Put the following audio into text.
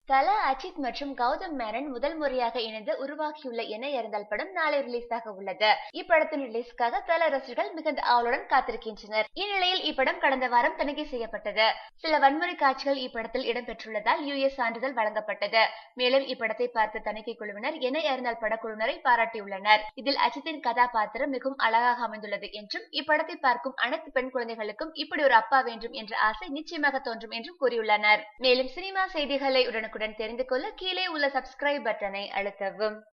தல அஜித் மற்றும் கௌதம் மேனன் முதல் முறையாக இணைந்து உருவாக்கியுள்ள என்ன இருந்தால் படம் நாளை ரிலீஸ் ஆக உள்ளது இப்படத்தின் ரிலீஸ்க்காக தல ரசிகர்கள் மிகுந்த ஆவலுடன் காத்திருக்கின்றனர் இந்நிலையில் இப்படம் கடந்த வாரம் தணிக்கை செய்யப்பட்டது சில வன்முறை காட்சிகள் இப்படத்தில் இடம்பெற்றுள்ளதால் யுஎஸ் சான்றிதழ் வழங்கப்பட்டது மேலும் இப்படத்தை பார்த்த தணிக்கை குழுவினர் என்ன இருந்தால் படக்குழுவினரை பாராட்டியுள்ளனர் இதில் அஜித்தின் கதாபாத்திரம் மிகவும் அழகாக அமைந்துள்ளது என்றும் இப்படத்தை பார்க்கும் அனைத்து பெண் குழந்தைகளுக்கும் இப்படி ஒரு அப்பா வேண்டும் என்ற ஆசை நிச்சயமாக தோன்றும் என்றும் கூறியுள்ளனர் மேலும் சினிமா செய்திகளை உடனுக்குடன் தெரிந்து கொள்ள கீழே உள்ள சப்ஸ்கிரைப் பட்டனை அழுத்தவும்